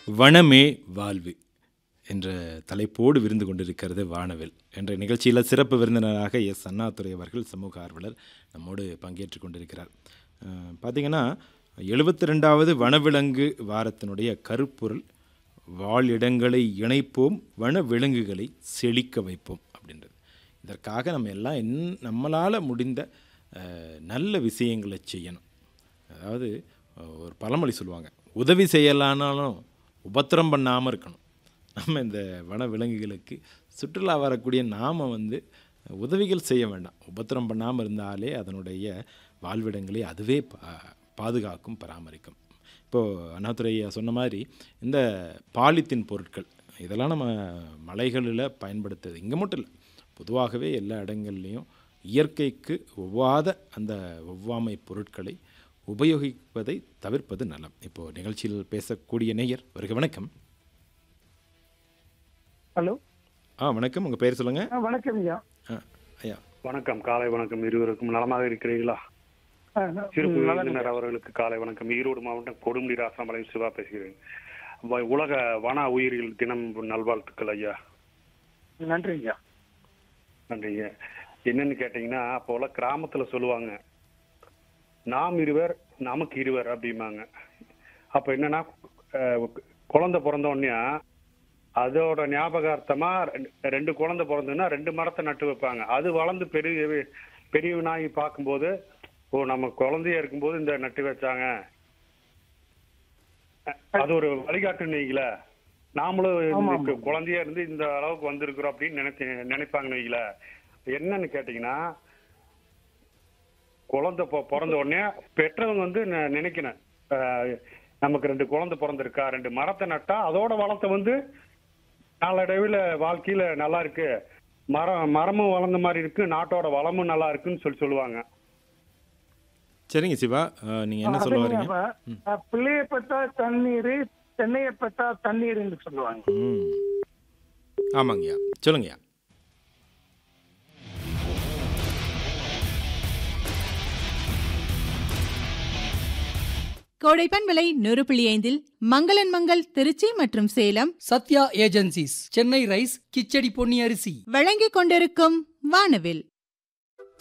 வனமே வாழ்வு என்ற தலைப்போடு விருந்து கொண்டிருக்கிறது வானவில் என்ற நிகழ்ச்சியில் சிறப்பு விருந்தினராக எஸ் அண்ணாதுரை அவர்கள் சமூக ஆர்வலர் நம்மோடு பங்கேற்று கொண்டிருக்கிறார் அஹ், பார்த்தீங்கன்னா எழுபத்தி ரெண்டாவது வனவிலங்கு வாரத்தினுடைய கருப்பொருள் வாழிடங்களை இணைப்போம் வனவிலங்குகளை செழிக்க வைப்போம் அப்படின்றது இதற்காக நம்ம எல்லாம் என் நம்மளால் முடிந்த அஹ், நல்ல விஷயங்களை செய்யணும் அதாவது அஹ், ஒரு பழமொழி சொல்லுவாங்க உதவி செய்யலானாலும் உபத்திரம் பண்ணாமல் இருக்கணும் நம்ம இந்த வன விலங்குகளுக்கு சுற்றுலா வரக்கூடிய நாம் வந்து உதவிகள் செய்ய வேண்டாம் உபத்திரம் பண்ணாமல் இருந்தாலே அதனுடைய வாழ்விடங்களை அதுவே பா பாதுகாக்கும் பராமரிக்கும் இப்போது அண்ணாதுரை சொன்ன மாதிரி இந்த பாலித்தீன் பொருட்கள் இதெல்லாம் நம்ம மலைகளில் பயன்படுத்துறது இங்கே மட்டும் இல்லை பொதுவாகவே எல்லா இடங்கள்லையும் இயற்கைக்கு ஒவ்வாத அந்த ஒவ்வாமை பொருட்களை உபயோகிப்பதை தவிர்ப்பது நலம் இப்போது நிகழ்ச்சியில் பேசக்கூடிய நேயர் வருக வணக்கம் ஹலோ ஆ வணக்கம் உங்கள் பேர் சொல்லுங்கள் ஆ வணக்கம் ஐயா ஆ ஐயா வணக்கம் காலை வணக்கம் இருவருக்கும் நலமாக இருக்கிறீர்களா ஆ, நான் சிறப்பு நல்லா விருந்தினர் அவர்களுக்கு காலை வணக்கம் ஈரோடு மாவட்டம் கொடுமுடி ராசாமலை சிவா பேசுகிறேன் வ- உலக வன உயிரியல் தினம் நல்வாழ்த்துக்கள் ஐயா இருக்கேன். நன்றி ஐயா நன்றிங்க என்னன்னு கேட்டீங்கன்னா அப்போலாம் கிராமத்துல சொல்லுவாங்க நாம் இருவர் நமக்கு இருவர் அப்படிம்பாங்க அப்ப என்னன்னா அஹ், குழந்தை பிறந்த உடனே அதோட ஞாபகார்த்தமா ரெண்டு- ரெண்டு குழந்தை பிறந்ததுன்னா ரெண்டு மரத்தை நட்டு வைப்பாங்க அது வளர்ந்து பெரிய பெரியவனாகி பார்க்கும்போது ஓ நம்ம குழந்தையா இருக்கும்போது இந்த நட்டு வச்சாங்க அஹ், அது ஒரு வழிகாட்டுன்னு வைங்கள நாமளும் ஆமா, இந்த குழந்தையா இருந்து இந்த அளவுக்கு வந்திருக்கிறோம் அப்படின்னு நினைச்சு நினைப்பாங்கன்னு வைங்கள என்னன்னு கேட்டீங்கன்னா குழந்தை பொ- பிறந்த உடனே பெற்றவங்க வந்து ந- நினைக்கணும் அஹ், நமக்கு ரெண்டு குழந்தை பிறந்திருக்கா ரெண்டு மரத்தை நட்டா அதோட வளத்தை வந்து நாளடைவில் வாழ்க்கையில நல்லா இருக்கு மரம் மரமும் வளர்ந்த மாதிரி இருக்கு நாட்டோட வளமும் நல்லா இருக்குன்னு சொல்லி சொல்லுவாங்க சரிங்க சிவா நீங்கள் என்ன சொல்ல அதுங்க வரீங்க அப்ப, ஆ, பிள்ளையை பெற்றா தண்ணீர் தென்னையை பெற்றா தண்ணீர்னு சொல்லுவாங்க ம் ஆமாங்கய்யா சொல்லுங்கய்யா கோடைப்பன் விலை நூறு புள்ளி ஐந்தில் மங்களன் மங்கள் திருச்சி மற்றும் சேலம் சத்யா ஏஜென்சிஸ் சென்னை ரைஸ் கிச்சடி பொன்னி அரிசி வழங்கிக் கொண்டிருக்கும் வானவில்